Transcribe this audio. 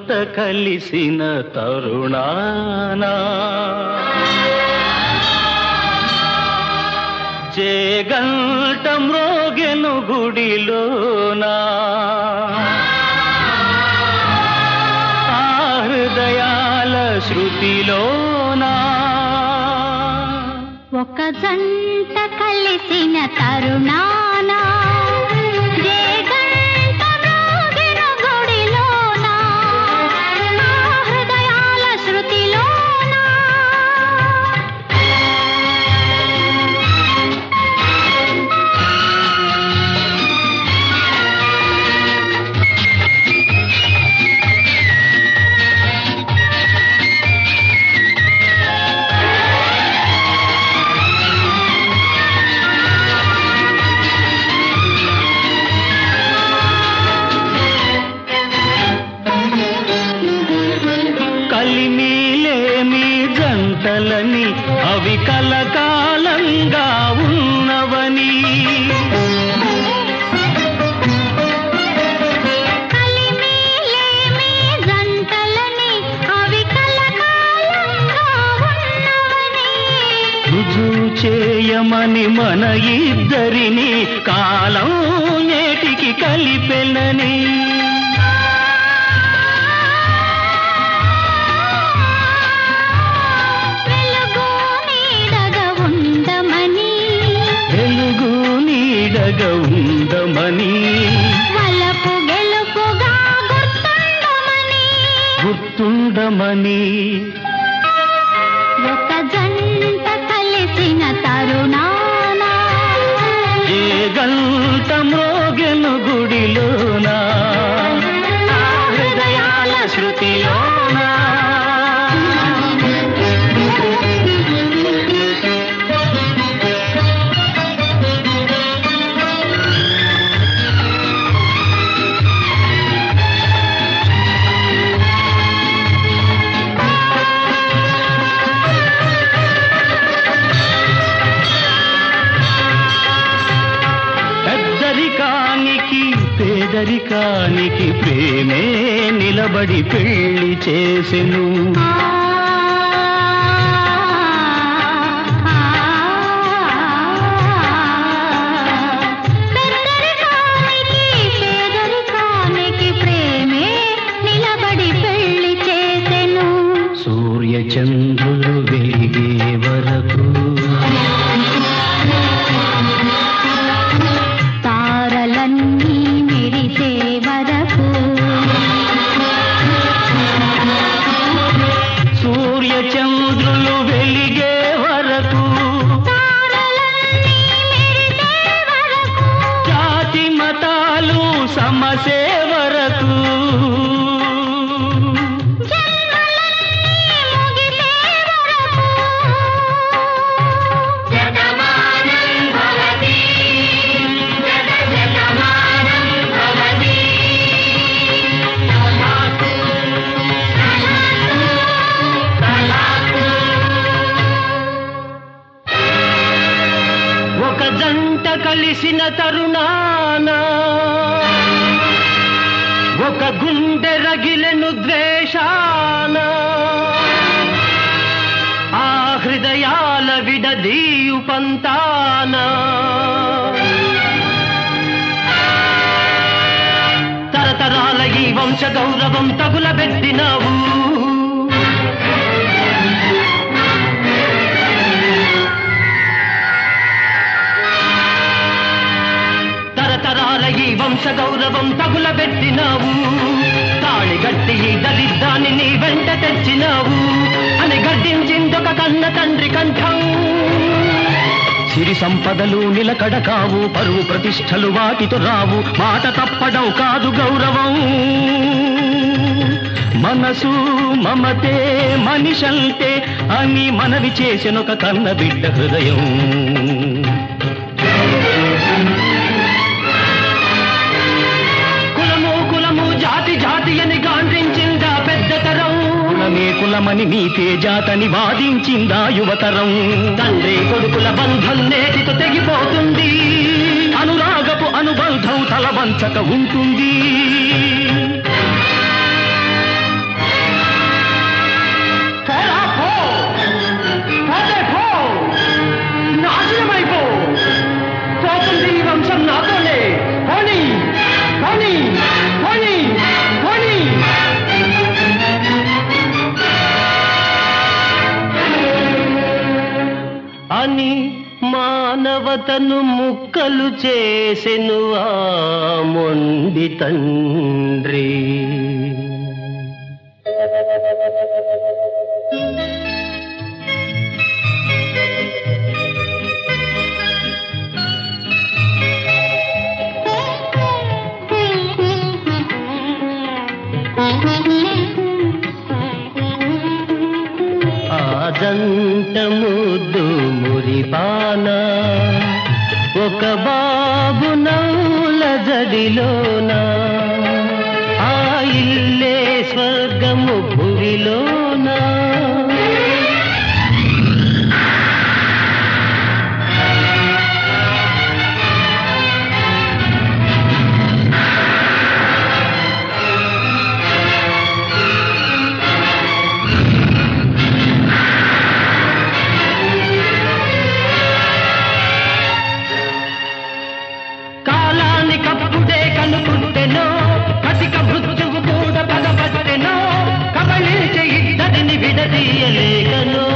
జంట కలిసిన తరుణానా చేగంట మ్రోగెను గుడిలోనా ఆ హృదయాల శృతిలోనా ఒక జంట కలిసిన తరుణాన జేగంట మ్రోగెను గుడిలోన, నా హృదయాల శృతిలోన. కలిమిలేమి జంటలని అవి కలకాలంగా ఉన్నవని కలిమిలేమి జంటలని అవి కలకాలంగా ఉన్నవని. రుజువు చేయమని మన ఇద్దరిని కాలం నేటికి కలిపెనని వెలుగు నీడగా ఉండమని వెలుగు నీడగా ఉందమని వలపు గెలుపుగా గుర్తుండమని గుర్తుండమని ఒక జంట కలిసిన తరుణాన ఏ గంట మ్రోగెను గుడిలోనా ఆ హృదయాల శృతిలోనా పెద్దరికానికి పేదరికానికి ప్రేమే నిలబడి పెళ్లి చేసెను ఆ, ఆ, పెద్దరికానికి, పేదరికానికి ప్రేమే నిలబడి పెళ్లి చేసెను సూర్య చంద్రులు వెలిగే వరకు తారలన్నీ మెరిసే వరకు సూర్య చంద్రులు వెలిగే వరకు తారలన్నీ మెరిసే వరకు జాతి మతాలు సమసే వరకు జన్మలన్నీ ముగిసే వరకు ఒక జంట కలిసిన తరుణాన ఒక గుండె రగిలెను ద్వేషాన ఆ హృదయాల విడదీయు పంతాన తరతరాల ఈ వంశ గౌరవం తగులబెట్టినావు తరతరాల ఈ వంశ గౌరవం తగులబెట్టినావు తాళి గట్టి ఈ దరిద్రాన్ని నీ వెంట తెచ్చినావు అని గడ్డించిందొక కన్న తండ్రి కంఠం సిరి సంపదలు నిలకడ కావు పరువు ప్రతిష్టలు వాటితో రావు మాట తప్పడం కాదు గౌరవం మనసు మమతే మనిషంతే అని మనవి చేసినొక కన్న బిడ్డ హృదయం కులము కులము జాతి జాతి అని గాండ్రించిందా పెద్ద తరం కులమే కులమని నీ తేజాతని వాదించిందా యువతరం తండ్రి కొడుకుల బంధం నేటితో తెగిపోతుంది అనురాగపు అనుబంధం తలవంచక ఉంటుంది అని మానవతను ముక్కలు చేసెను ఆ మొండి తండ్రి ఆదంట ముద్దు మురిపాన ఒక బాబు నవ్వుల జడిలోన ఆ ఇల్లే స్వర్గము భువిలోనా కాలానికప్పుడే కనుకుంటెనో కసిక మృత్యువు కూడా పగబట్టెనో కబళించి ఇద్దరిని విడదీయలేకనో